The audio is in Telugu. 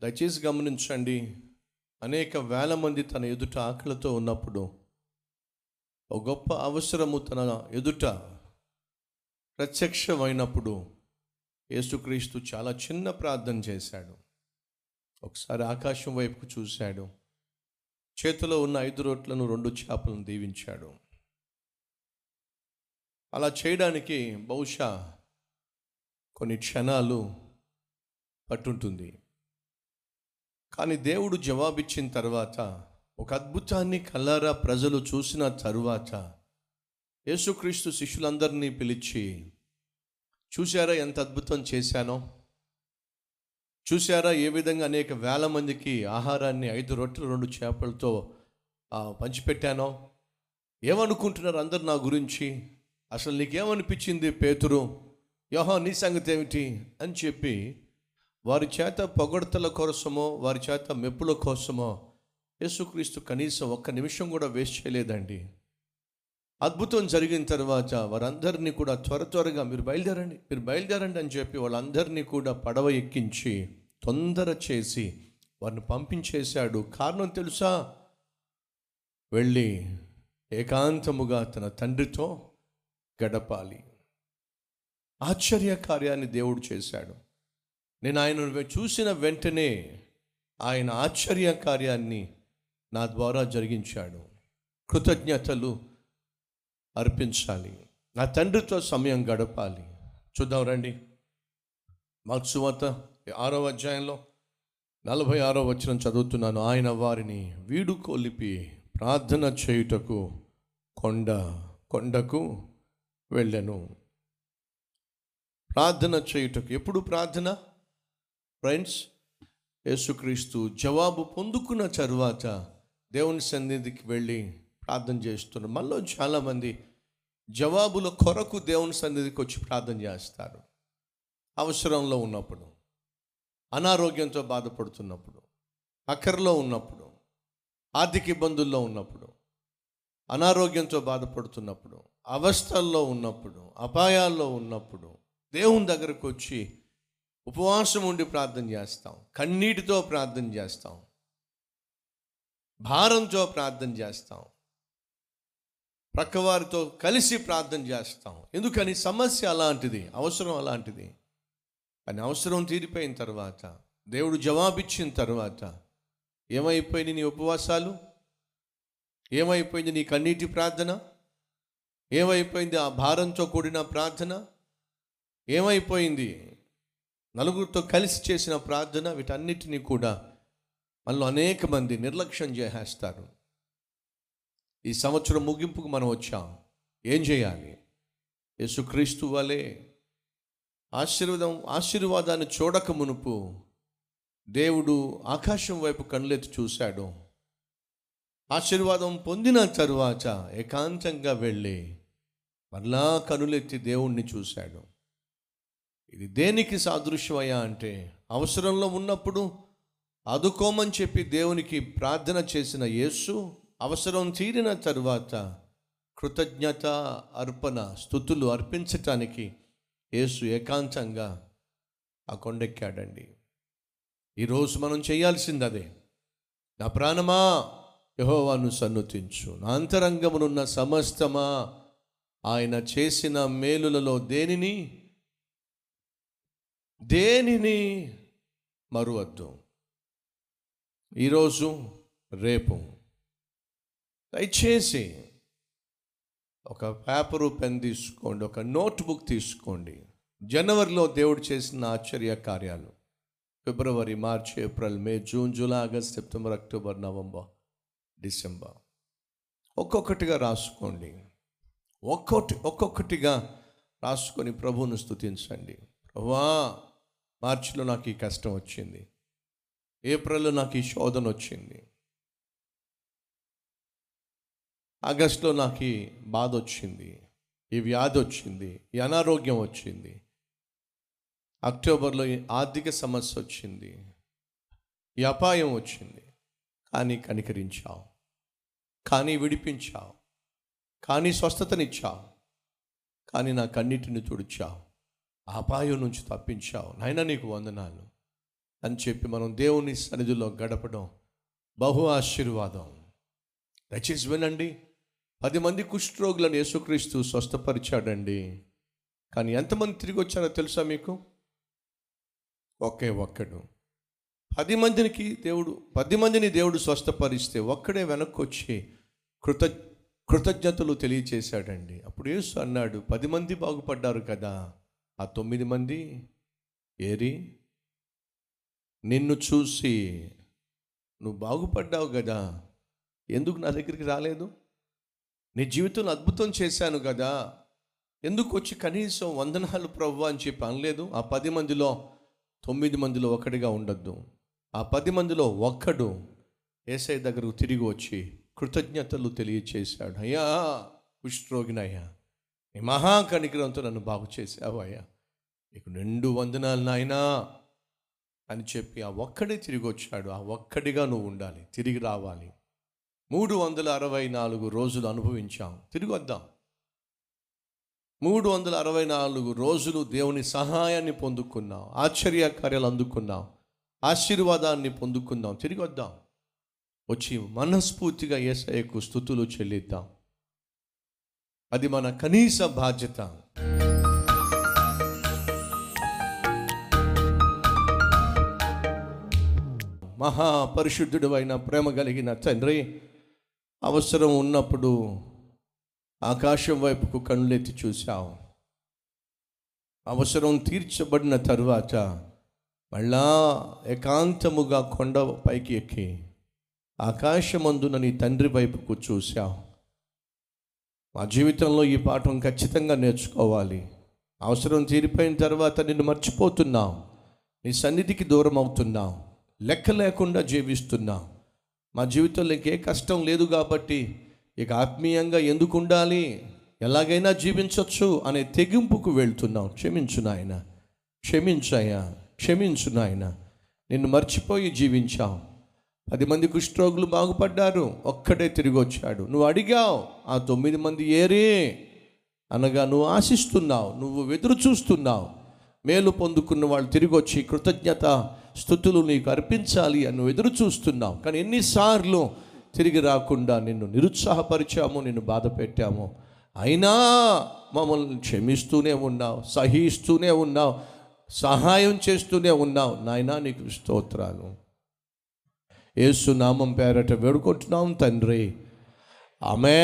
దయచేసి గమనించండి అనేక వేల మంది తన ఎదుట ఆకలితో ఉన్నప్పుడు ఒక గొప్ప అవసరము తన ఎదుట ప్రత్యక్షమైనప్పుడు యేసుక్రీస్తు చాలా చిన్న ప్రార్థన చేశాడు ఒకసారి ఆకాశం వైపుకు చూశాడు చేతిలో ఉన్న ఐదు రొట్లను రెండు చేపలను దీవించాడు అలా చేయడానికి బహుశా కొన్ని క్షణాలు పట్టుంటుంది కానీ దేవుడు జవాబిచ్చిన తర్వాత ఒక అద్భుతాన్ని కల్లారా ప్రజలు చూసిన తరువాత యేసుక్రీస్తు శిష్యులందరినీ పిలిచి చూశారా ఎంత అద్భుతం చేశానో చూశారా ఏ విధంగా అనేక వేల మందికి ఆహారాన్ని ఐదు రొట్టెలు రెండు చేపలతో ఆ, పంచిపెట్టానో ఏమనుకుంటున్నారు అందరు నా గురించి అసలు నీకేమనిపించింది పేతురు యోహా నీ సంగతి ఏమిటి అని చెప్పి వారి చేత పొగడతల కోసమో వారి చేత మెప్పుల కోసమో యేసుక్రీస్తు కనీసం ఒక్క నిమిషం కూడా వేస్ట్ చేయలేదండి అద్భుతం జరిగిన తర్వాత వారందరినీ కూడా త్వర త్వరగా మీరు బయలుదేరండి మీరు బయలుదేరండి అని చెప్పి వాళ్ళందరినీ కూడా పడవ ఎక్కించి తొందర చేసి వారిని పంపించేశాడు కారణం తెలుసా వెళ్ళి ఏకాంతముగా తన తండ్రితో గడపాలి ఆశ్చర్య కార్యాన్ని దేవుడు చేశాడు నేను ఆయన చూసిన వెంటనే ఆయన ఆశ్చర్య కార్యాన్ని నా ద్వారా జరిగించాడు కృతజ్ఞతలు అర్పించాలి నా తండ్రితో సమయం గడపాలి చూద్దాం రండి మార్క్సువాత ఆరో అధ్యాయంలో నలభై ఆరో వచనం చదువుతున్నాను ఆయన వారిని వీడు కొలిపి ప్రార్థన చేయుటకు కొండ కొండకు వెళ్ళెను ప్రార్థన చేయుటకు ఎప్పుడు ప్రార్థన ఫ్రెండ్స్ యేసుక్రీస్తు జవాబు పొందుకున్న తరువాత దేవుని సన్నిధికి వెళ్ళి ప్రార్థన చేస్తున్నారు మనలో చాలామంది జవాబుల కొరకు దేవుని సన్నిధికి వచ్చి ప్రార్థన చేస్తారు అవసరంలో ఉన్నప్పుడు అనారోగ్యంతో బాధపడుతున్నప్పుడు అక్కర్లో ఉన్నప్పుడు ఆర్థిక ఇబ్బందుల్లో ఉన్నప్పుడు అనారోగ్యంతో బాధపడుతున్నప్పుడు అవస్థల్లో ఉన్నప్పుడు అపాయాల్లో ఉన్నప్పుడు దేవుని దగ్గరకు వచ్చి ఉపవాసం ఉండి ప్రార్థన చేస్తాం కన్నీటితో ప్రార్థన చేస్తాం భారంతో ప్రార్థన చేస్తాం ప్రక్కవారితో కలిసి ప్రార్థన చేస్తాం ఎందుకని సమస్య అలాంటిది అవసరం అలాంటిది కానీ అవసరం తీరిపోయిన తర్వాత దేవుడు జవాబిచ్చిన తర్వాత ఏమైపోయింది నీ ఉపవాసాలు ఏమైపోయింది నీ కన్నీటి ప్రార్థన ఏమైపోయింది ఆ భారంతో కూడిన ప్రార్థన ఏమైపోయింది నలుగురితో కలిసి చేసిన ప్రార్థన వీటన్నిటినీ కూడా మనలో అనేక మంది నిర్లక్ష్యం చేసేస్తారు ఈ సంవత్సరం ముగింపుకు మనం వచ్చాం ఏం చేయాలి యేసుక్రీస్తు వలె ఆశీర్వాదం ఆశీర్వాదాన్ని చూడక మునుపు దేవుడు ఆకాశం వైపు కళ్ళెత్తి చూశాడు ఆశీర్వాదం పొందిన తరువాత ఏకాంతంగా వెళ్ళి మరలా కనులెత్తి దేవుణ్ణి చూశాడు ఇది దేనికి సాదృశ్యమయ్యా అంటే అవసరంలో ఉన్నప్పుడు ఆదుకోమని చెప్పి దేవునికి ప్రార్థన చేసిన యేసు అవసరం తీరిన తరువాత కృతజ్ఞత అర్పణ స్థుతులు అర్పించటానికి యేసు ఏకాంతంగా ఆ కొండెక్కాడండి ఈరోజు మనం చేయాల్సింది అదే నా ప్రాణమా యహోవాను సన్నుతించు నా అంతరంగమునున్న సమస్తమా ఆయన చేసిన మేలులలో దేనిని దేనిని మరువద్దు ఈరోజు రేపు దయచేసి ఒక పేపరు పెన్ తీసుకోండి ఒక నోట్బుక్ తీసుకోండి జనవరిలో దేవుడు చేసిన ఆశ్చర్య కార్యాలు February March April May June July August September October November December ఒక్కొక్కటిగా రాసుకోండి ఒక్కొక్కటి ఒక్కొక్కటిగా రాసుకొని ప్రభువును స్తుతించండి ప్రభువా మార్చిలో నాకు ఈ కష్టం వచ్చింది ఏప్రిల్లో నాకు ఈ శోధన వచ్చింది ఆగస్టులో నాకు ఈ బాధ వచ్చింది ఈ వ్యాధి వచ్చింది ఈ అనారోగ్యం వచ్చింది అక్టోబర్లో ఈ ఆర్థిక సమస్య వచ్చింది ఈ అపాయం వచ్చింది కానీ కనికరించావు కానీ విడిపించావు కానీ స్వస్థతనిచ్చావు కానీ నా కన్నిటిని తుడిచావు ఆ అపాయం నుంచి తప్పించావు నాయన నీకు వందనాలు అని చెప్పి మనం దేవుని సన్నిధిలో గడపడం బహు ఆశీర్వాదం దయచేసి వినండి పది మంది కుష్ఠరోగులను యేసుక్రీస్తు స్వస్థపరిచాడండి కానీ ఎంతమంది తిరిగి వచ్చారో తెలుసా మీకు ఒకే ఒక్కడు పది మందికి దేవుడు పది మందిని దేవుడు స్వస్థపరిస్తే ఒక్కడే వెనక్కి వచ్చి కృత కృతజ్ఞతలు తెలియచేశాడండి అప్పుడు యేసు అన్నాడు పది మంది బాగుపడ్డారు కదా ఆ తొమ్మిది మంది ఏరి నిన్ను చూసి నువ్వు బాగుపడ్డావు కదా ఎందుకు నా దగ్గరికి రాలేదు నీ జీవితంలో అద్భుతం చేశాను కదా ఎందుకు వచ్చి కనీసం వందనాలు ప్రభు అని చెప్పి అనలేదు ఆ పది మందిలో తొమ్మిది మందిలో ఒకటిగా ఉండొద్దు ఆ పది మందిలో ఒక్కడు ఏసై దగ్గరకు తిరిగి వచ్చి కృతజ్ఞతలు తెలియచేశాడు అయ్యా కుష్ఠరోగినయ్యా నీ మహాకనికరంతో నన్ను బాగు చేసావు అయ్యా నీకు నిండు వందనాలు నాయనా అని చెప్పి ఆ ఒక్కడే తిరిగి వచ్చాడు ఆ ఒక్కడిగా నువ్వు ఉండాలి తిరిగి రావాలి మూడు వందల అరవై నాలుగు రోజులు అనుభవించాం తిరిగి వద్దాం మూడు వందల అరవై నాలుగు రోజులు దేవుని సహాయాన్ని పొందుకున్నాం ఆశ్చర్య కార్యాలు అందుకున్నాం ఆశీర్వాదాన్ని పొందుకుందాం తిరిగి వద్దాం వచ్చి మనస్ఫూర్తిగా ఏసఐకు స్థుతులు చెల్లిద్దాం అది మన కనీస బాధ్యత మహాపరిశుద్ధుడు అయిన ప్రేమ కలిగిన తండ్రి అవసరం ఉన్నప్పుడు ఆకాశం వైపుకు కళ్ళెత్తి చూశావు అవసరం తీర్చబడిన తరువాత మళ్ళా ఏకాంతముగా కొండ పైకి ఎక్కి ఆకాశమందున నీ తండ్రి వైపుకు చూశావు మా జీవితంలో ఈ పాఠం ఖచ్చితంగా నేర్చుకోవాలి అవసరం తీరిపోయిన తర్వాత నిన్ను మర్చిపోతున్నావు నీ సన్నిధికి దూరం అవుతున్నావు లెక్క లేకుండా జీవిస్తున్నావు మా జీవితంలో ఇంకే కష్టం లేదు కాబట్టి ఇక ఆత్మీయంగా ఎందుకు ఉండాలి ఎలాగైనా జీవించవచ్చు అనే తెగింపుకు వెళ్తున్నాం క్షమించు నాయన క్షమించాయా క్షమించు నాయన నిన్ను మర్చిపోయి జీవించాం పది మంది కుష్ఠరోగులు బాగుపడ్డారు ఒక్కడే తిరిగి వచ్చాడు నువ్వు అడిగావు ఆ తొమ్మిది మంది ఏరే అనగా నువ్వు ఆశిస్తున్నావు నువ్వు ఎదురు చూస్తున్నావు మేలు పొందుకున్న వాళ్ళు తిరిగి వచ్చి కృతజ్ఞత స్థుతులు నీకు అర్పించాలి అని నువ్వు ఎదురు చూస్తున్నావు కానీ ఎన్నిసార్లు తిరిగి రాకుండా నిన్ను నిరుత్సాహపరిచాము నిన్ను బాధ పెట్టాము అయినా మమ్మల్ని క్షమిస్తూనే ఉన్నావు సహిస్తూనే ఉన్నావు సహాయం చేస్తూనే ఉన్నావు నాయనా నీకు స్తోత్రాలు యేసు నామం పేరట వేడుకుంటున్నాం తండ్రి ఆమె